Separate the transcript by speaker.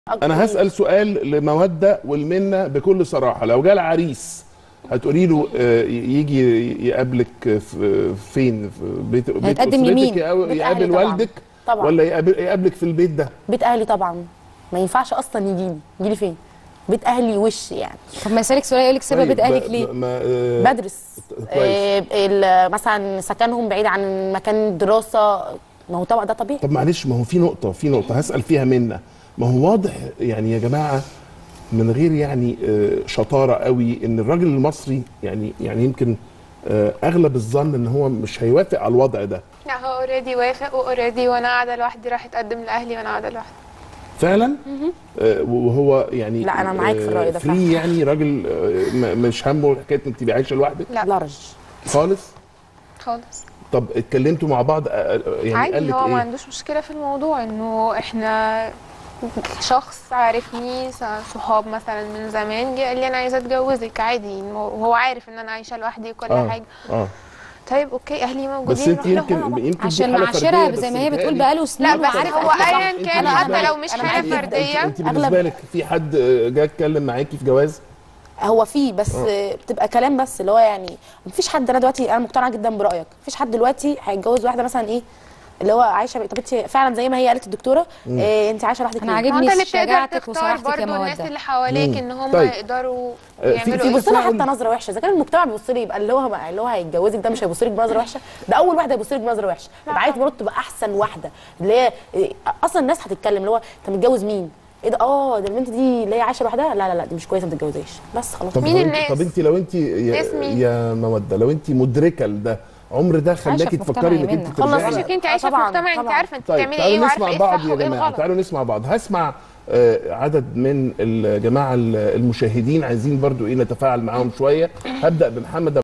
Speaker 1: انا هسال سؤال لموده والمنه بكل صراحه لو جه العريس هتقولي له آه، يجي يقابلك في فين في بيت بيت
Speaker 2: هيتقدم
Speaker 1: أسرتك
Speaker 2: لمين؟
Speaker 1: يقابل-
Speaker 3: بيت
Speaker 1: يقابل
Speaker 3: أهلي طبعاً.
Speaker 1: والدك
Speaker 3: طبعاً.
Speaker 1: ولا يقابل يقابلك في البيت ده
Speaker 3: بيت اهلي طبعا ما ينفعش اصلا يجيني يجيلي فين بيت اهلي وش يعني
Speaker 2: طب ما يسالك سؤال يقول لك سيبها بيت
Speaker 1: طيب،
Speaker 2: اهلك
Speaker 1: ب-
Speaker 2: ليه؟
Speaker 1: ما آه،
Speaker 3: بدرس
Speaker 1: كويس.
Speaker 3: آه ال- مثلا سكنهم بعيد عن مكان الدراسه ما هو طبعا ده طبيعي
Speaker 1: طب معلش ما هو في نقطة في نقطة هسأل فيها منا ما هو واضح يعني يا جماعة من غير يعني آه، شطارة قوي ان الراجل المصري يعني يعني يمكن آه، اغلب الظن ان هو مش هيوافق على الوضع ده
Speaker 4: لا هو اوريدي وافق واوريدي وانا قاعده لوحدي راح اتقدم لاهلي وانا قاعده لوحدي
Speaker 1: فعلا آه، وهو يعني
Speaker 3: لا، أنا معاك في الرأي ده فعلا.
Speaker 1: فري يعني راجل آه، م- مش همه حكايه انت تبقي عايشه لوحدك
Speaker 4: لا
Speaker 3: لارج
Speaker 1: خالص
Speaker 4: خالص
Speaker 1: طب اتكلمتوا مع بعض آه، آه، يعني قال
Speaker 4: عادي
Speaker 1: لك
Speaker 4: هو ما
Speaker 1: ايه
Speaker 4: عندوش مشكله في الموضوع انه احنا شخص عارفني س- صحاب مثلا من زمان جه قال لي انا عايزه اتجوزك عادي وهو عارف ان انا عايشه لوحدي وكل
Speaker 1: اه
Speaker 4: حاجه
Speaker 1: اه
Speaker 4: طيب اوكي اهلي موجودين
Speaker 1: بس انت
Speaker 4: نروح لهم.
Speaker 1: يمكن يمكن دي
Speaker 2: عشان
Speaker 1: حالة
Speaker 2: معاشرها
Speaker 1: فردية،
Speaker 2: زي
Speaker 1: بس
Speaker 2: ما هي بتقول
Speaker 1: بتهيألي-
Speaker 2: بقاله
Speaker 4: لا
Speaker 2: سنين
Speaker 4: بس
Speaker 2: وعارف
Speaker 4: هو
Speaker 2: أهلها.
Speaker 4: ايا
Speaker 1: انت
Speaker 4: كان
Speaker 1: بالنسبة
Speaker 4: حتى
Speaker 1: لك-
Speaker 4: لو مش
Speaker 3: أنا
Speaker 4: حاله
Speaker 3: معاكي جداً.
Speaker 4: فرديه
Speaker 1: انت
Speaker 3: أغلب-
Speaker 1: بالنسبه لك في حد آه، جه اتكلم معاكي في جواز
Speaker 3: هو في بس آه. بتبقى كلام بس اللي هو يعني مفيش حد انا دلوقتي انا مقتنعه جدا برايك مفيش حد دلوقتي هيتجوز واحده مثلا ايه اللي هو عايشه طب انت فعلا زي ما هي قالت الدكتوره إيه انت عايشه لوحدك
Speaker 2: أنا
Speaker 3: ليه؟
Speaker 2: عاجبني
Speaker 4: ما انت اللي بتقدر
Speaker 2: شجاعتك
Speaker 4: تختار
Speaker 2: وصراحتك يا
Speaker 4: برضو الناس
Speaker 2: مودة.
Speaker 4: اللي حواليك
Speaker 1: مم.
Speaker 4: ان هم
Speaker 1: طيب.
Speaker 4: يقدروا
Speaker 1: آه، في-
Speaker 4: يعملوا
Speaker 1: في
Speaker 4: ايه
Speaker 3: بيبص لها
Speaker 1: تفاعل.
Speaker 3: حتى نظره وحشه اذا كان المجتمع بيبص لي يبقى اللي هو اللي هو هيتجوزك ده مش هيبص لك بنظره وحشه ده اول واحده هيبص لك بنظره وحشه يبقى عايز برضه تبقى احسن واحده اللي هي إيه، اصلا الناس هتتكلم اللي هو انت متجوز مين ايه ده اه ده البنت دي اللي هي عايشه لوحدها لا لا لا دي مش كويسه ما تتجوزهاش بس خلاص
Speaker 1: طب
Speaker 4: مين
Speaker 1: لو انت-
Speaker 4: الناس؟
Speaker 1: طب انت لو انت يا,
Speaker 4: ناس مين؟
Speaker 1: يا موده لو انت مدركه لده عمر ده خلاكي
Speaker 2: في مجتمع
Speaker 1: تفكري انك
Speaker 2: يمنا.
Speaker 1: انت
Speaker 3: خلص
Speaker 1: ترجعي
Speaker 3: خلاص.
Speaker 4: ماشي انت عايشه في
Speaker 3: طبعاً،
Speaker 4: مجتمع انت
Speaker 3: طبعاً.
Speaker 4: عارفه انت
Speaker 1: طيب
Speaker 4: بتعملي
Speaker 1: تعالوا
Speaker 4: ايه وعارفه
Speaker 1: نسمع
Speaker 4: ايه
Speaker 1: بعض
Speaker 4: الصح
Speaker 1: يا
Speaker 4: وايه
Speaker 1: جماعه
Speaker 4: الغلط
Speaker 1: تعالوا نسمع بعض هسمع آه، عدد من الجماعه المشاهدين عايزين برضو ايه نتفاعل معاهم شويه هبدا بمحمد